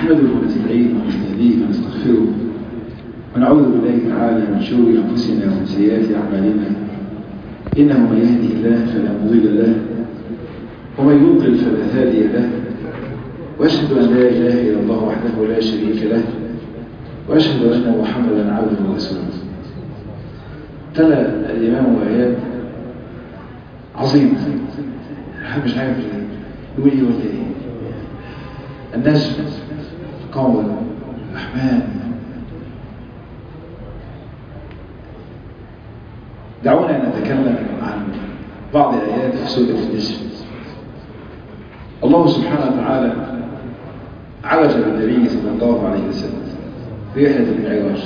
نحمده ونستعينه ونستهديه ونستغفره ونعوذ بالله تعالى من شرور انفسنا ومن سيئات اعمالنا انه من يهده الله فلا مضل له ومن يضلل فلا هادي له واشهد ان لا اله الا الله وحده لا شريك له واشهد ان محمدا عبده ورسوله تلا الامام ايات عظيمه الواحد مش عارف يقول ايه ولا ايه النجم قول الرحمن دعونا نتكلم عن بعض الآيات في سورة النجم الله سبحانه وتعالى عرج بالنبي صلى الله عليه وسلم في رحلة المعراج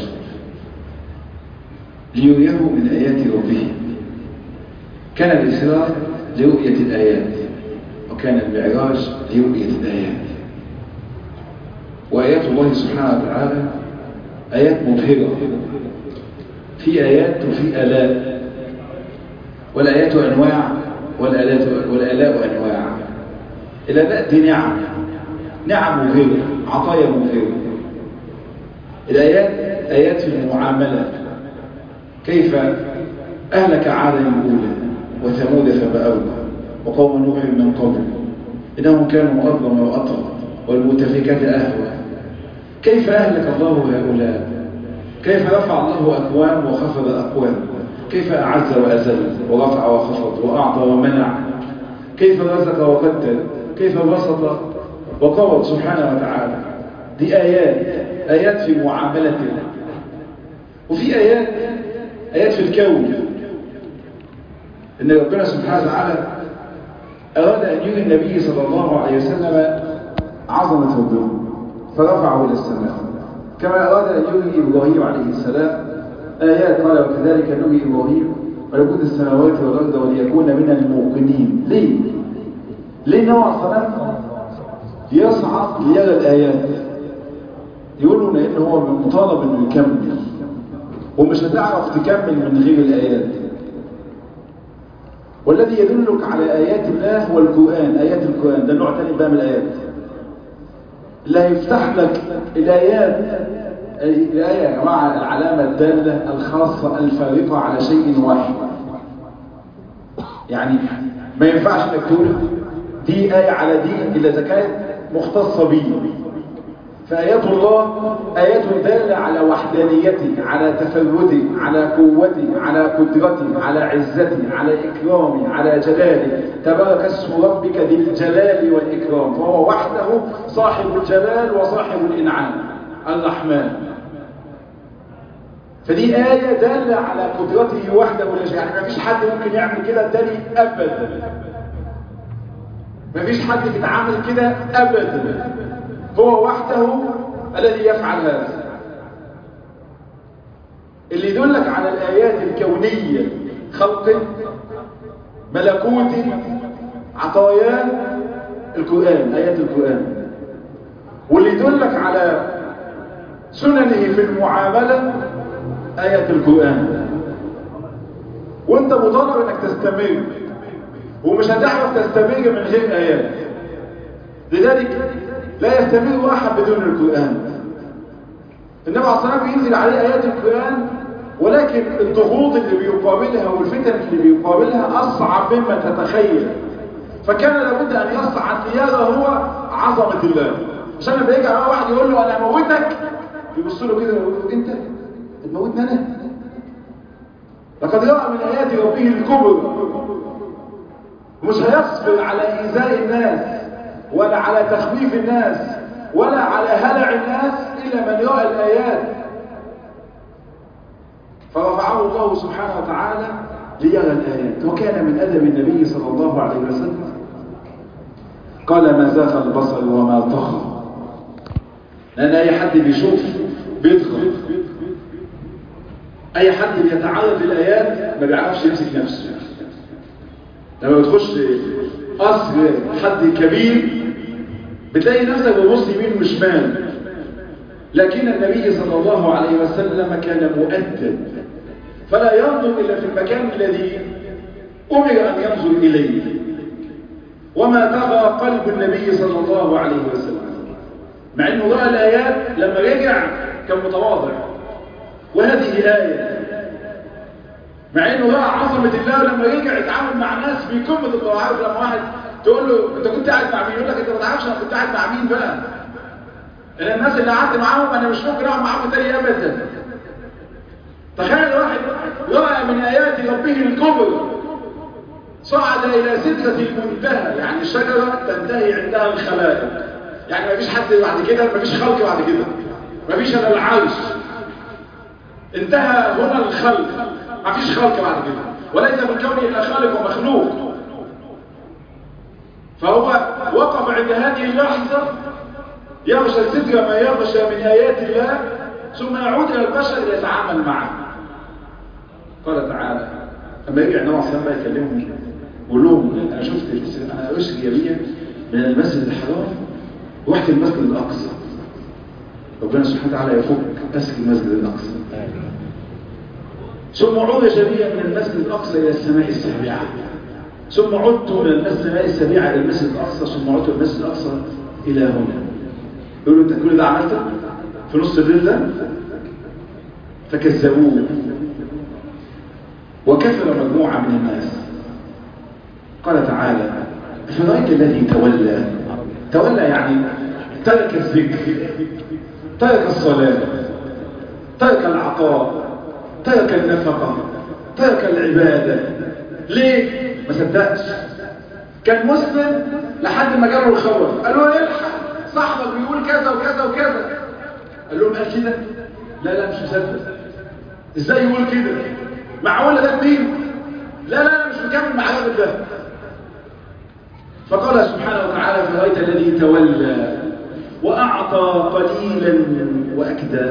ليريه من آيات ربه كان الإسراء لرؤية الآيات وكان المعراج لرؤية الآيات وآيات الله سبحانه وتعالى آيات مبهرة في آيات وفي آلاء والآيات أنواع والآلات والآلاء أنواع الآلاء دي نعم نعم مبهرة عطايا مبهرة الآيات آيات في المعاملة كيف أهلك عادا الأولى وثمود فما أوى وقوم نوح من قبل إنهم كانوا أظلم وأطغى والمتفكات أهوى كيف أهلك الله هؤلاء كيف رفع الله أكوام وخفض أقوام كيف أعز وأزل ورفع وخفض وأعطى ومنع كيف رزق وقدر كيف بسط وقوض سبحانه وتعالى دي آيات آيات في معاملته وفي آيات آيات في الكون إن ربنا سبحانه وتعالى أراد أن يري النبي صلى الله عليه وسلم عظمة ربه فرفعه إلى السماء كما أراد أن يري إبراهيم عليه السلام آيات قال وكذلك نري إبراهيم ملكوت السماوات والأرض وليكون من الموقنين ليه؟ ليه نوع صلاة يصعد ليرى الآيات يقولوا لأن هو مطالب أنه يكمل ومش هتعرف تكمل من غير الآيات والذي يدلك على آيات الله هو القرآن آيات القرآن ده نوع تاني بقى من الآيات اللي هيفتح لك الآيات الآية يا جماعة العلامة الدالة الخاصة الفارقة على شيء واحد يعني ما ينفعش انك تقول دي آية على دي إلا إذا كانت مختصة بيه فآيات الله آيات دالة على وحدانيته على تفرده على قوته على قدرته على عزته على إكرامه على جلاله تبارك اسم ربك ذي الجلال والإكرام فهو وحده صاحب الجلال وصاحب الإنعام الرحمن فدي آية دالة على قدرته وحده ولا شيء يعني ما فيش حد ممكن يعمل كده تاني أبدا ما فيش حد بيتعامل كده أبدا هو وحده الذي يفعل هذا اللي يدلك على الآيات الكونية خلقه ملكوته عطاياه القرآن آيات القرآن واللي يدلك على سننه في المعاملة آيات القرآن وانت مطالب انك تستمر ومش هتعرف تستمر من غير آيات لذلك لا يستمر أحد بدون القرآن النبي عليه الصلاة والسلام ينزل عليه آيات القرآن ولكن الضغوط اللي بيقابلها والفتن اللي بيقابلها أصعب مما تتخيل فكان لابد أن يصعد ليرى هو عظمة الله عشان لما يجي على واحد يقول له أنا أموتك يبص له كده ويقول له أنت تموتني أنا لقد رأى من آيات ربه الكبر مش هيصبر على إيذاء الناس ولا على تخويف الناس ولا على هلع الناس إلا من رأى الآيات فرفعه الله سبحانه وتعالى ليرى الآيات وكان من أدب النبي صلى الله عليه وسلم قال ما زاغ البصر وما طغى لأن أي حد بيشوف بيطغى أي حد بيتعرض للآيات ما بيعرفش يمسك نفسه لما بتخش قصر حد كبير بتلاقي نفسك ببص يمين وشمال لكن النبي صلى الله عليه وسلم كان مؤدب فلا ينظر إلا في المكان الذي أمر أن ينظر إليه وما طغى قلب النبي صلى الله عليه وسلم مع انه ضاع الايات لما رجع كان متواضع وهذه آية مع انه ضاع عظمة الله لما رجع يتعامل مع ناس في قمة الضعاف لما واحد تقول له انت كنت قاعد مع مين يقول لك انت ما تعرفش انا كنت قاعد مع مين بقى انا الناس اللي قعدت معاهم انا مش ممكن اقعد معاهم تاني ابدا تخيل واحد رأى من آيات ربه الكبر صعد إلى سدرة المنتهى يعني الشجرة تنتهي عندها الخلائق يعني ما فيش حد بعد كده ما فيش خلق بعد كده ما فيش الا العرش انتهى هنا الخلق ما فيش خلق بعد كده وليس في الكون الا خالق ومخلوق فهو وقف عند هذه اللحظة يغشى السدرة ما يغشى من آيات الله ثم يعود إلى البشر ليتعامل معه قال تعالى لما يرجع النبي صلى الله عليه وسلم يكلمهم يقول لهم انا شفت انا اسري بيا من المسجد الحرام ورحت المسجد الاقصى ربنا سبحانه وتعالى يفك اسر المسجد الاقصى ثم عرج بي من المسجد الاقصى الى السماء السابعه ثم عدت من السماء السابعه الى المسجد الاقصى ثم عدت من المسجد الاقصى الى هنا يقولوا انت كل ده عملته في نص الليل ده فكذبوه وكفر مجموعة من الناس قال تعالى فرأيت الذي تولى تولى يعني ترك الذكر ترك الصلاة ترك العطاء ترك النفقة ترك العبادة ليه؟ ما صدقش كان مسلم لحد ما جاله الخبر قالوا له الحق صاحبك بيقول كذا وكذا وكذا قال لهم قال كده لا لا مش مصدق ازاي يقول كده معقول ده مين لا لا مش مكمل مع الراجل ده فقال سبحانه وتعالى فرأيت الذي تولى وأعطى قليلا وأكدى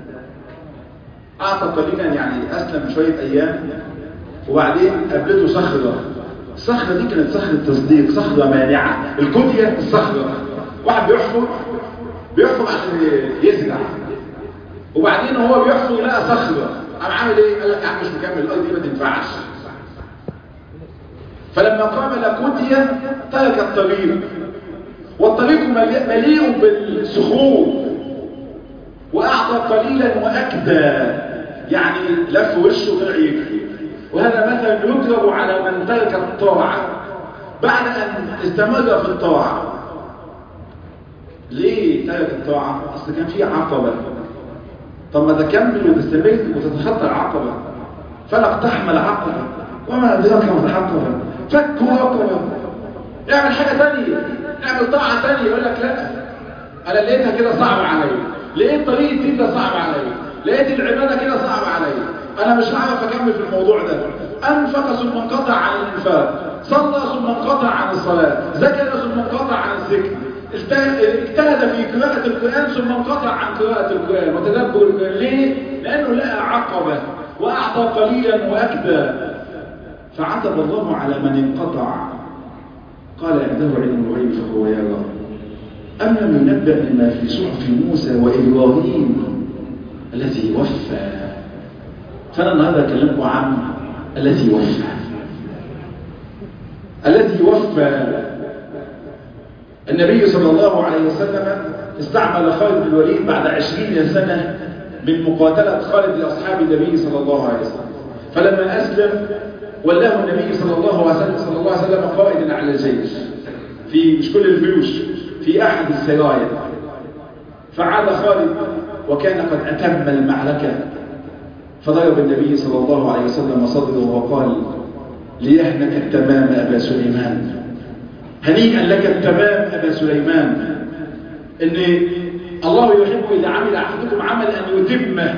أعطى قليلا يعني أسلم شوية أيام وبعدين قابلته صخرة الصخرة دي كانت صخرة تصديق صخرة مانعة الكودية الصخرة واحد بيحفر بيحفر عشان يزرع وبعدين هو بيحفر لقى صخرة قام عامل ايه قال لك يا عم مش مكمل الارض دي ما تنفعش فلما قام لكوديا ترك الطريق والطريق مليء بالصخور واعطى قليلا واكدى يعني لف وشه طلع يجري وهذا مثل يضرب على من ترك الطاعه بعد ان استمر في الطاعه ليه ترك الطاعه اصل كان في عقبه طب ما تكمل وتستمر وتتخطى العقبة فلا اقتحم العقبة وما أدراك ما العقبة فك رقبة اعمل حاجة تانية اعمل طاعة تانية يقول لك لا أنا لقيتها كده صعب عليا لقيت طريق الدين ده صعب عليا لقيت العبادة كده صعب عليا أنا مش هعرف أكمل في الموضوع ده أنفق ثم انقطع عن الإنفاق صلى ثم انقطع عن الصلاة ذكر ثم انقطع عن الذكر اجتهد في قراءة القرآن ثم انقطع عن قراءة القرآن وتدبر القرآن ليه؟ لأنه لقى عقبة وأعطى قليلا وأكدى فعتب الله على من انقطع قال عنده علم الغيب فهو يرى أم لم ينبأ بما في صحف موسى وإبراهيم الذي وفى فأنا النهارده أكلمكم عن الذي وفى الذي وفى النبي صلى الله عليه وسلم استعمل خالد بن الوليد بعد عشرين سنة من مقاتلة خالد لأصحاب النبي صلى الله عليه وسلم فلما أسلم ولاه النبي صلى الله عليه وسلم, صلى الله عليه وسلم قائدا على الجيش في مش كل الجيوش في أحد السرايا فعاد خالد وكان قد أتم المعركة فضرب النبي صلى الله عليه وسلم صدره وقال ليهنك التمام أبا سليمان هنيئا لك التمام أبا سليمان إن الله يحب إذا عمل أحدكم عمل أن يتمه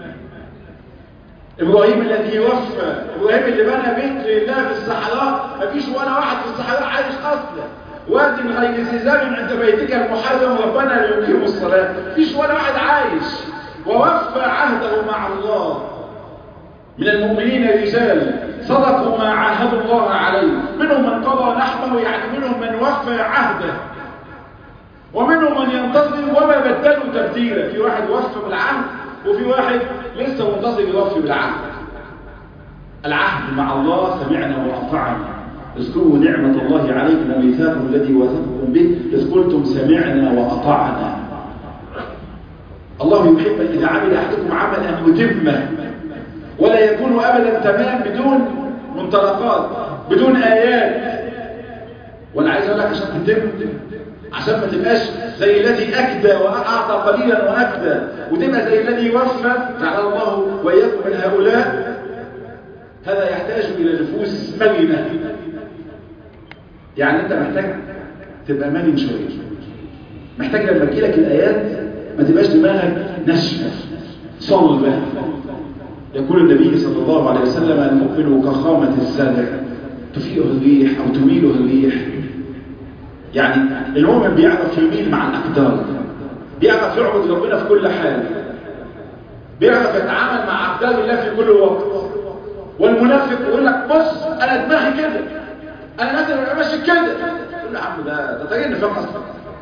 إبراهيم الذي وفى إبراهيم اللي بنى بيت لله في الصحراء مفيش ولا واحد في الصحراء عايش أصلا وادي من غير سزام عند بيتك المحرم ربنا ليقيم الصلاة مفيش ولا واحد عايش ووفى عهده مع الله من المؤمنين رجال صدقوا ما عاهدوا الله عليه منهم من قضى نحبه يعني منهم من وفى عهده ومنهم من ينتظر وما بدلوا تبديلا في واحد وفى بالعهد وفي واحد لسه منتظر يوفي بالعهد العهد مع الله سمعنا وأطعنا اذكروا نعمة الله عليكم وميثاقه الذي وثقكم به إذ قلتم سمعنا وأطعنا الله يحب إذا عمل أحدكم عملا أن يتمه ولا يكون أبدا تمام بدون منطلقات بدون آيات وأنا عايز أقول لك عشان تتم عشان ما تبقاش زي الذي أكدى وأعطى قليلا وأكدى وتبقى زي الذي وفى جعل الله وإياكم من هؤلاء هذا يحتاج إلى نفوس مرنة يعني أنت محتاج تبقى مرن شوية محتاج لما تجيلك الآيات ما تبقاش دماغك ناشفة صلبة يقول النبي صلى الله عليه وسلم المؤمن كخامة الزرع تفيئه الريح أو تميله الريح يعني المؤمن بيعرف يميل مع الأقدار بيعرف يعبد ربنا في كل حال بيعرف يتعامل مع أقدار الله في كل وقت والمنافق يقول لك بص أنا دماغي كده أنا مثلا ماشي كده تقول له يا عم ده ده طريق النفاق أصلا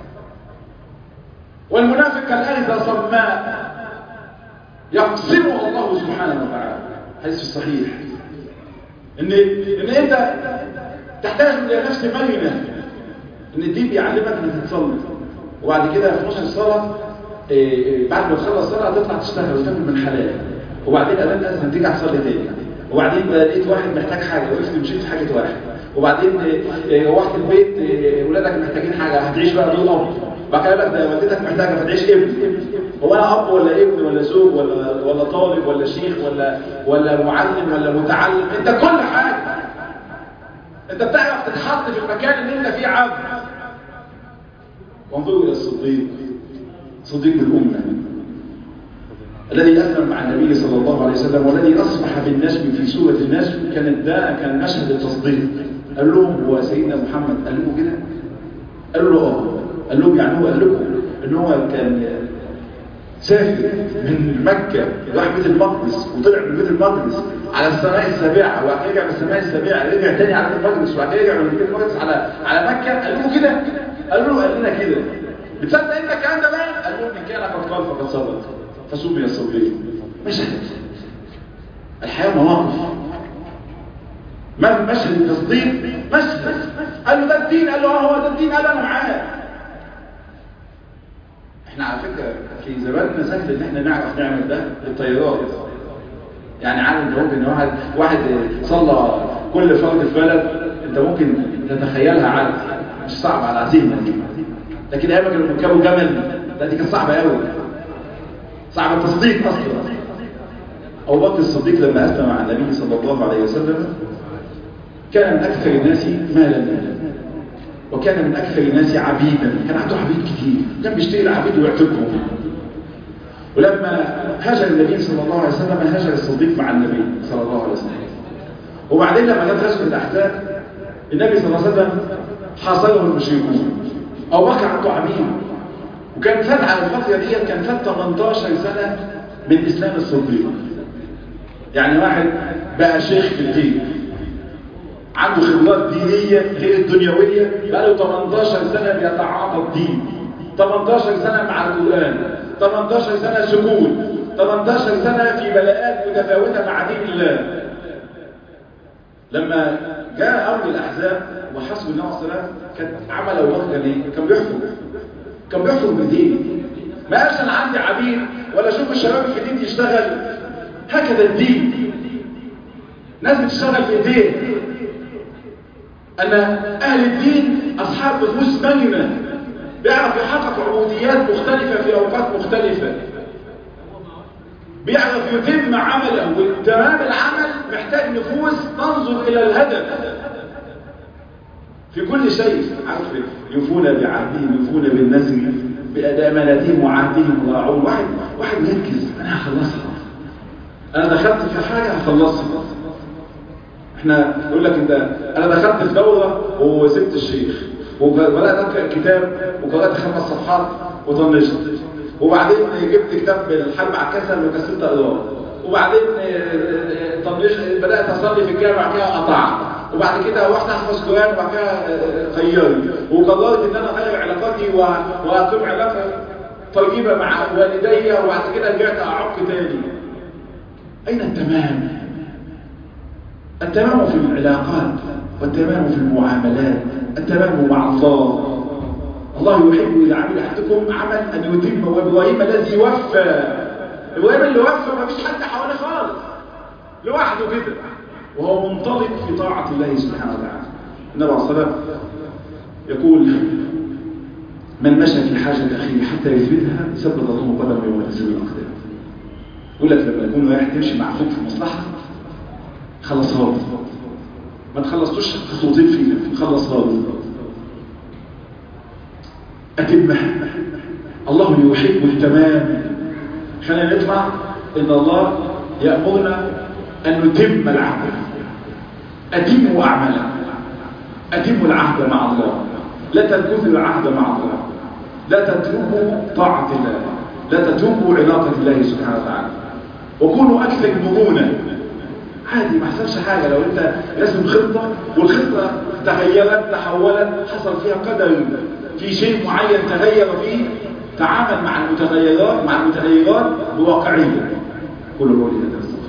والمنافق كالأرض صماء يقسمها الله سبحانه وتعالى حيث الصحيح ان ان انت تحتاج الى نفس مرنه ان الدين بيعلمك انك تصلي وبعد كده في نص الصلاه إيه بعد ما تخلص الصلاه تطلع تشتغل وتاكل من حلال وبعدين اذان اذن ترجع تصلي تاني وبعدين لقيت واحد محتاج حاجه وقفت مشيت في حاجه واحد وبعدين إيه روحت البيت إيه ولادك محتاجين حاجه هتعيش بقى دول اب بعد كده ده والدتك محتاجه فتعيش ابن هو انا اب ولا ابن ولا زوج ولا ولا طالب ولا شيخ ولا ولا معلم ولا متعلم انت كل حاجه انت بتعرف تتحط في المكان اللي انت فيه عبد وانظروا الى الصديق صديق الامه الذي اسلم مع النبي صلى الله عليه وسلم والذي اصبح بالنجم في سوره النجم كانت ده كان مشهد التصديق قال لهم هو سيدنا محمد قال لهم كده قالوا له اه قال لهم يعني هو قال لكم ان هو كان سافر من مكة راح بيت المقدس وطلع من بيت المقدس على السماء السابعة وبعد كده رجع من السماء السابعة رجع تاني على بيت المقدس وبعد كده رجع من بيت المقدس على على مكة قال له كده قال له قال لنا كده بتصدق انت الكلام ده بقى؟ قال له ان كان قد قال فقد صدق فسمي الصديق مشهد الحياة مواقف ما مشهد التصديق مشهد قال له ده الدين قال له اه هو ده الدين قال انا معاه احنا على فكرة في زماننا سهل ان احنا نعرف نعمل ده بالطيارات يعني عارف انت ممكن واحد واحد صلى كل فرد في بلد انت ممكن تتخيلها عادي مش صعب على عزيمة دي لكن ايام كانوا بيركبوا جمل ده دي كانت صعبة قوي صعب التصديق اصلا ابو بكر الصديق لما اسلم مع النبي صلى الله عليه وسلم كان من اكثر الناس مالا وكان من أكثر الناس عبيدا كان عنده عبيد كتير كان بيشتري العبيد ويعتقهم ولما هاجر النبي صلى الله عليه وسلم هاجر الصديق مع النبي صلى الله عليه وسلم وبعدين لما جت غزوه الاحزاب النبي صلى الله عليه وسلم حاصره المشركون ابو بكر عنده عبيد وكان فات على الفتره دي كان فات 18 سنه من اسلام الصديق يعني واحد بقى شيخ في الدين عنده خبرات دينية غير الدنيوية بقاله 18 سنة بيتعاطى الدين 18 سنة مع القرآن 18 سنة سكون 18 سنة في بلاءات متفاوتة مع دين الله لما جاء أمر الأحزاب وحسب النبي صلى الله عليه وسلم كان عمل أبو بكر كان إيه؟ كان بيحفظ كان بيحفظ بدين ما قالش أنا عندي عبيد ولا شوف الشباب في الدين يشتغل هكذا الدين ناس بتشتغل في ايديه أن أهل الدين أصحاب نفوس مرنة بيعرف يحقق عبوديات مختلفة في أوقات مختلفة بيعرف يتم عمله وتمام العمل محتاج نفوس تنظر إلى الهدف في كل شيء عارف يوفون بعهدهم يوفون بالنذر بأمانتهم وعهدهم راعون واحد واحد يركز أنا هخلصها أنا دخلت في حاجة هخلصها احنا يقول لك انت انا دخلت في دوره وسبت الشيخ وبدات اقرا كتاب وقرات خمس صفحات وطنشت وبعدين جبت كتاب الحرب على الكسل وكسلت اقراه وبعدين طنشت بدات اصلي في الجامع كده قطعت وبعد كده رحت احفظ قران وبعد كده غيرت وقررت ان انا اغير علاقاتي واقيم علاقه طيبه مع والدي وبعد كده رجعت اعق تاني اين التمام التمام في العلاقات والتمام في المعاملات التمام مع الله الله يحب إذا عمل أحدكم عمل أن يتم وإبراهيم الذي وفى إبراهيم اللي وفى ما فيش حد حواليه خالص لوحده كده وهو منطلق في طاعة الله سبحانه وتعالى النبي عليه الصلاة والسلام يقول من مشى في حاجة أخيه حتى يثبتها ثبت الله قدمه يوم تسير الأقدام يقول لك لما يكون رايح تمشي مع أخوك في مصلحة خلصها له ما تخلصتوش خطوتين فيه خلصها له أتمه الله يحب التمام خلينا نطلع إن الله يأمرنا أن نتم العهد أتموا أعمالكم أتموا العهد مع الله لا تنكثوا العهد مع الله لا تتركوا طاعة الله لا تتركوا علاقة الله سبحانه وتعالى وكونوا أكثر مرونة عادي ما حصلش حاجة لو أنت رسم خطة والخطة تغيرت تحولت حصل فيها قدر في شيء معين تغير فيه تعامل مع المتغيرات مع المتغيرات بواقعية كل قولي هذا